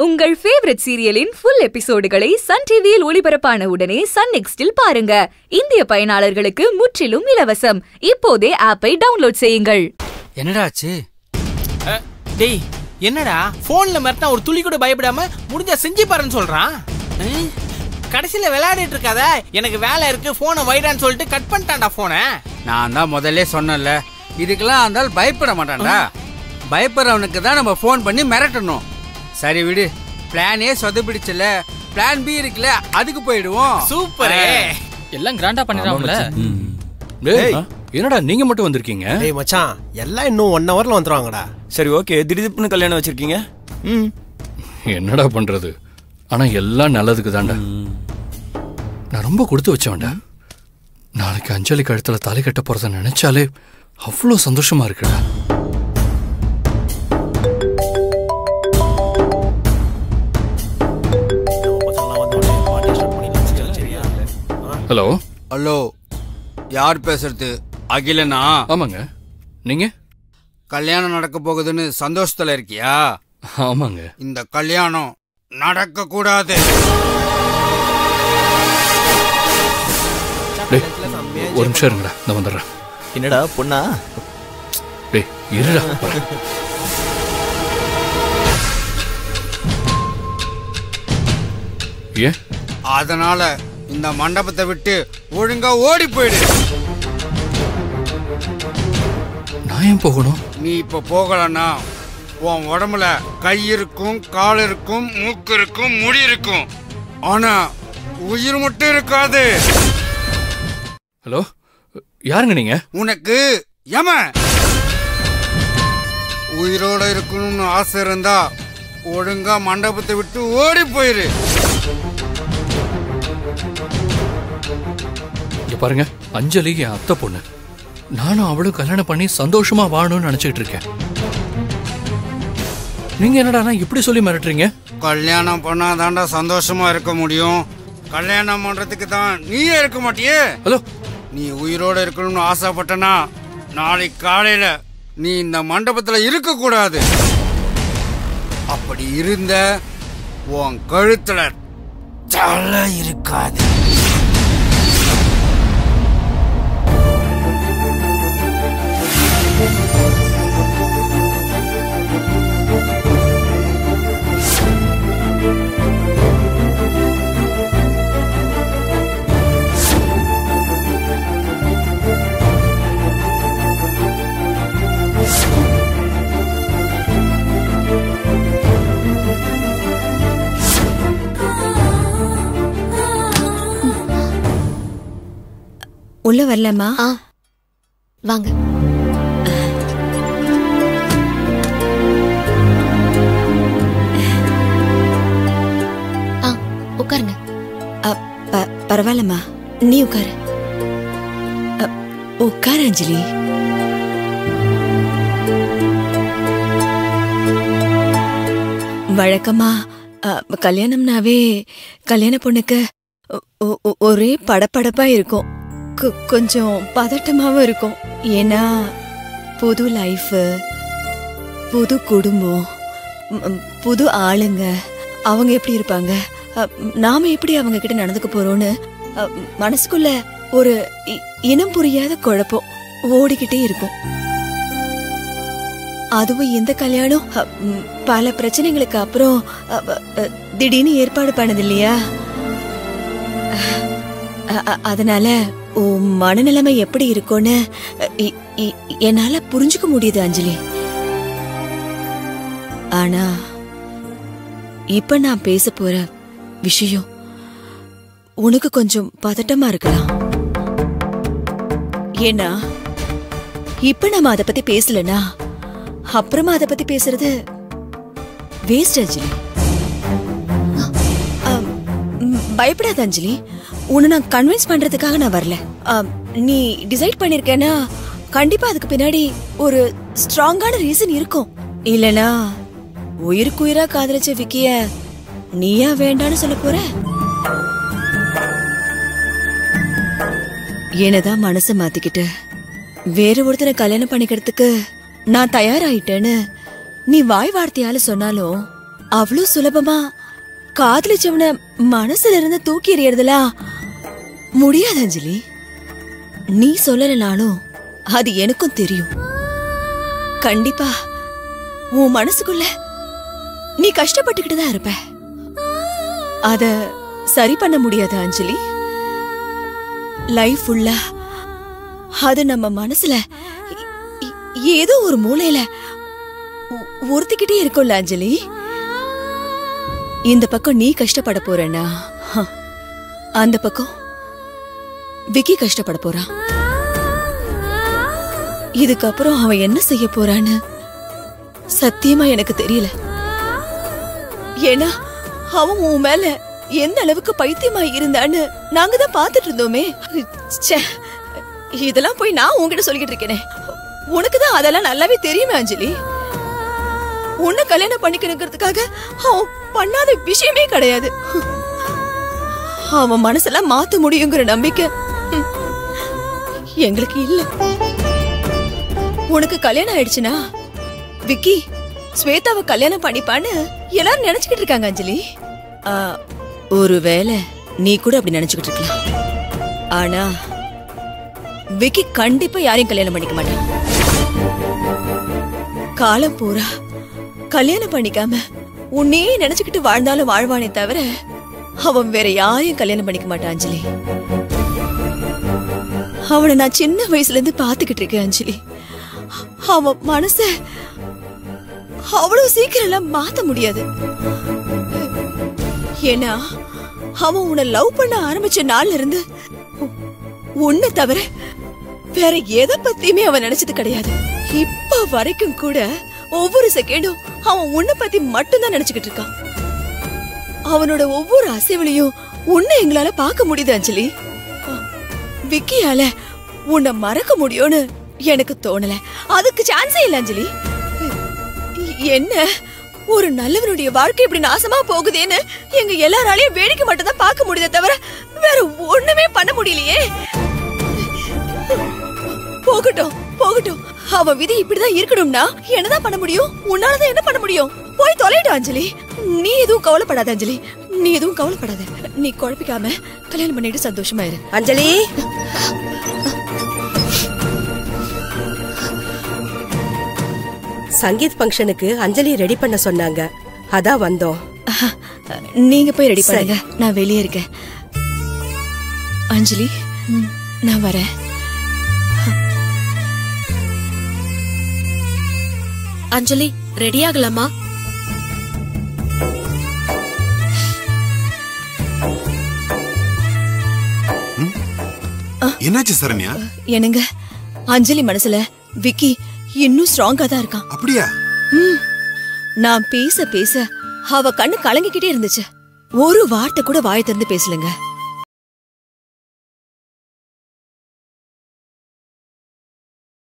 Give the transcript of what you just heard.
உங்கள் ஃபேவரட் சீரியலின் ஃபுல் எபிசோடுகளை சன் டிவியில் ஒளிபரப்பான உடனே சன் நெக்ஸ்டில் பாருங்க இந்திய பயனாளர்களுக்கு முற்றிலும் இலவசம் இப்போதே ஆப்பை டவுன்லோட் செய்யுங்கள் என்னடா ஆச்சு அஹ், டேய் என்னடா போன்ல மிரட்டினா ஒரு துளி கூட பயப்படாம முடிஞ்சா செஞ்சு பாருன்னு சொல்றான் அஹ், கடைசியில விளையாடிட்டு இருக்காத எனக்கு வேலை இருக்கு போனை வைடான்னு சொல்லிட்டு கட் பண்ணிட்டான்டா போனை நான் தான் முதல்ல சொன்னேன்ல இதுக்கெல்லாம் இருந்தாலும் பயப்பட மாட்டான்டா பயப்படுறவனுக்கு தான் நம்ம ஃபோன் பண்ணி மிரட்டணும் சரி விடு பிளானே சொதப்பிடிச்சுல பிளான் பி இருக்குல்ல அதுக்கு போயிடுவோம் சூப்பர் எல்லாம் கிராண்டா பண்ணிடுறாங்கல்ல டேய் என்னடா நீங்க மட்டும் வந்திருக்கீங்க டேய் மச்சான் எல்லாம் இன்னும் ஒன் ஹவர்ல வந்துருவாங்கடா சரி ஓகே திடீர்னு கல்யாணம் வச்சிருக்கீங்க ம் என்னடா பண்றது ஆனா எல்லாம் நல்லதுக்கு தான்டா நான் ரொம்ப கொடுத்து வச்சவன்டா நாளைக்கு அஞ்சலி கழுத்துல தாலி கட்ட போறத நினைச்சாலே அவ்வளோ சந்தோஷமா இருக்குடா பசங்களாம் வந்து உடனே party start பண்ணிடலாம். சரியா? ஹலோ ஹலோ யார் பேசுறது அகிலனா ஆமாங்க நீங்க கல்யாணம் நடக்க போகுதுன்னு சந்தோஷத்துல இருக்கியா ஆமாங்க இந்த கல்யாணம் நடக்க கூடாது டேய் ஒரு நிமிஷம் இருங்கடா நான் வந்துடுறேன் என்னடா பொண்ணா டேய் இருடா ஏன் அதனால இந்த மண்டபத்தை விட்டு ஒழுங்கா ஓடி போயிடு நான் ஏன் போகணும் நீ இப்ப போகலன்னா உன் உடம்புல கை இருக்கும் கால் இருக்கும் மூக்கு இருக்கும் முடி இருக்கும் ஆனா உயிர் மட்டும் இருக்காது ஹலோ யாருங்க நீங்க உனக்கு யம உயிரோட இருக்கணும்னு ஆசை இருந்தா ஒழுங்கா மண்டபத்தை விட்டு ஓடி போயிரு இங்க பாருங்க அஞ்சலி என் அத்தை பொண்ணு நானும் அவளும் கல்யாணம் பண்ணி சந்தோஷமா வாழணும்னு நினைச்சிட்டு இருக்கேன் நீங்க என்னடானா இப்படி சொல்லி மிரட்டுறீங்க கல்யாணம் பண்ணாதாண்டா சந்தோஷமா இருக்க முடியும் கல்யாணம் பண்றதுக்கு தான் நீயே இருக்க மாட்டியே ஹலோ நீ உயிரோட இருக்கணும்னு ஆசைப்பட்டனா நாளைக்கு காலையில நீ இந்த மண்டபத்துல இருக்க கூடாது அப்படி இருந்த உன் கழுத்துல தலை இருக்காது உள்ள வரலாமா ஆ வாங்க ஆ உட்காருங்க அ, ப- பரவாயில்லம்மா நீ உட்காரு அ, உட்காரு அஞ்சலி வழக்கமா அ, கல்யாணம்னாவே கல்யாண பொண்ணுக்கு ஒ- ஒ- ஒ- ஒரே படபடப்பா இருக்கும் கொ- கொஞ்சம் பதட்டமாவும் இருக்கும் ஏன்னா புது லைஃப் புது குடும்பம் ம், ம், புது ஆளுங்க அவங்க எப்படி இருப்பாங்க அ, நாம எப்படி அவங்க கிட்ட நடந்துக்க போறோம்னு அ, மனசுக்குள்ள ஒரு இ- இனம் புரியாத குழப்பம் ஓடிக்கிட்டே இருக்கும் அதுவும் இந்த கல்யாணம் அ, ம், பல பிரச்சனைகளுக்கு அப்புறம் அ, அ, திடீர்னு ஏற்பாடு பண்ணது இல்லையா அ- அ- அதனால உன் மனநிலைமை எப்படி இருக்கும்னு அ, இ- இ- என்னால புரிஞ்சுக்க முடியுது அஞ்சலி ஆனா இப்ப நான் பேச போற விஷயம் உனக்கு கொஞ்சம் பதட்டமா இருக்கலாம் ஏன்னா இப்ப நம்ம அத பத்தி பேசலனா அப்புறமா அத பத்தி பேசுறது வேஸ்ட் அஞ்சலி அம், ம், பயப்படாத அஞ்சலி உன்னை நான் கன்வின்ஸ் பண்றதுக்காக நான் வரல அம், நீ டிசைட் பண்ணிருக்கேன்னா கண்டிப்பா அதுக்கு பின்னாடி ஒரு ஸ்ட்ராங்கான ரீசன் இருக்கும் இல்லனா உயிருக்குயிரா காதலிச்ச விக்கிய நீயா வேண்டான்னு சொல்ல போற என்னதான் மனசை மாத்திக்கிட்டு வேற ஒருத்தனை கல்யாணம் பண்ணிக்கிறதுக்கு நான் தயாராயிட்டேன்னு நீ வாய் வார்த்தையால சொன்னாலும் அவ்வளவு சுலபமா காதலிச்சவன மனசுல இருந்து தூக்கி எறியறதுலாம் முடியாது அஞ்சலி நீ சொல்லலனாலும் அது எனக்கும் தெரியும் கண்டிப்பா உன் மனசுக்குள்ள நீ கஷ்டப்பட்டுக்கிட்டு தான் இருப்ப அத சரி பண்ண முடியாது அஞ்சலி லைஃப் ஃபுல்லா அது நம்ம மனசுல இ- இ- ஏதோ ஒரு மூலையில உ- உறுத்திக்கிட்டே இருக்கும்ல அஞ்சலி இந்த பக்கம் நீ கஷ்டப்பட போறேன்னா ஹ, அந்த பக்கம் விக்கி கஷ்டப்பட போறான் இதுக்கப்புறம் அவன் என்ன செய்ய போறான்னு சத்தியமா எனக்கு தெரியல ஏன்னா அவன் உன் மேல எந்த அளவுக்கு பைத்தியமா இருந்தான்னு நாங்க தான் பாத்துட்டு இருந்தோமே ச்சே, இதெல்லாம் போய் நான் உன்கிட்ட சொல்லிக்கிட்டு இருக்கேனே உனக்கு தான் அதெல்லாம் நல்லாவே தெரியுமே அஞ்சலி உன்னை கல்யாணம் பண்ணிக்கணுங்கிறதுக்காக அவன் பண்ணாத விஷயமே கிடையாது அவன் மனசெல்லாம் மாத்த முடியுங்கிற நம்பிக்கை ஹம், எங்களுக்கு இல்ல உனக்கு கல்யாணம் ஆயிடுச்சுனா விக்கி ஸ்வேதாவை கல்யாணம் பண்ணிப்பான்னு எல்லாரும் நினைச்சுக்கிட்டு இருக்காங்க அஞ்சலி ஆ, ஒருவேளை நீ கூட அப்படி நினைச்சுக்கிட்டு இருக்கலாம் ஆனா விக்கி கண்டிப்பா யாரையும் கல்யாணம் பண்ணிக்க மாட்டான் காலம் பூரா கல்யாணம் பண்ணிக்காம உன்னையே நினைச்சுக்கிட்டு வாழ்ந்தாலும் வாழ்வானே தவிர அவன் வேற யாரையும் கல்யாணம் பண்ணிக்க மாட்டான் அஞ்சலி அவனை நான் சின்ன வயசுல இருந்து பாத்துக்கிட்டு இருக்கேன் அஞ்சலி அவன் மனச அவ்வளவு சீக்கிரம் எல்லாம் மாத்த முடியாது ஏன்னா அவன் உன்னை லவ் பண்ண ஆரம்பிச்ச நாள்ல இருந்து உ- உன்னை தவிர வேற எதை பத்தியுமே அவன் நினைச்சது கிடையாது இப்ப வரைக்கும் கூட ஒவ்வொரு செகண்டும் அவன் உன்னை பத்தி மட்டும்தான் நினைச்சுக்கிட்டு இருக்கான் அவனோட ஒவ்வொரு அசைவுலையும் உன்னை எங்களால பார்க்க முடியுது அஞ்சலி விக்கியால உன்னை மறக்க முடியும்னு எனக்கு தோணல அதுக்கு சான்ஸே இல்ல அஞ்சலி என்ன ஒரு நல்லவனுடைய வாழ்க்கை இப்படி நாசமா போகுதேன்னு எங்க எல்லாராலையும் வேடிக்கை மட்டும் தான் பார்க்க முடியுதே தவிர வேற ஒண்ணுமே பண்ண முடியலையே போகட்டும் போகட்டும் அவ விதி இப்படிதான் இருக்கணும்னா என்னதான் பண்ண முடியும் உன்னாலதான் என்ன பண்ண முடியும் போய் தொலையிட்டு அஞ்சலி நீ எதுவும் கவலைப்படாத அஞ்சலி நீ எதுவும் கவலைப்படாத நீ குழப்பிக்காம கல்யாணம் பண்ணிட்டு சந்தோஷமா இரு அஞ்சலி சங்கீத் ஃபங்க்ஷனுக்கு அஞ்சலி ரெடி பண்ண சொன்னாங்க அதான் வந்தோம் நீங்க போய் ரெடி சரி. பண்ணுங்க நான் வெளியே இருக்கேன் அஞ்சலி நான் வரேன் அஞ்சலி ரெடி ஆகலாமா என்னாச்சு சரண்யா என்னங்க அஞ்சலி மனசுல விக்கி இன்னும் ஸ்ட்ராங்கா தான் இருக்கான் அப்படியா ம். நான் பேச பேச அவ கண்ணு கலங்கிக்கிட்டே இருந்துச்சு ஒரு வார்த்தை கூட வாய் திறந்து பேசலங்க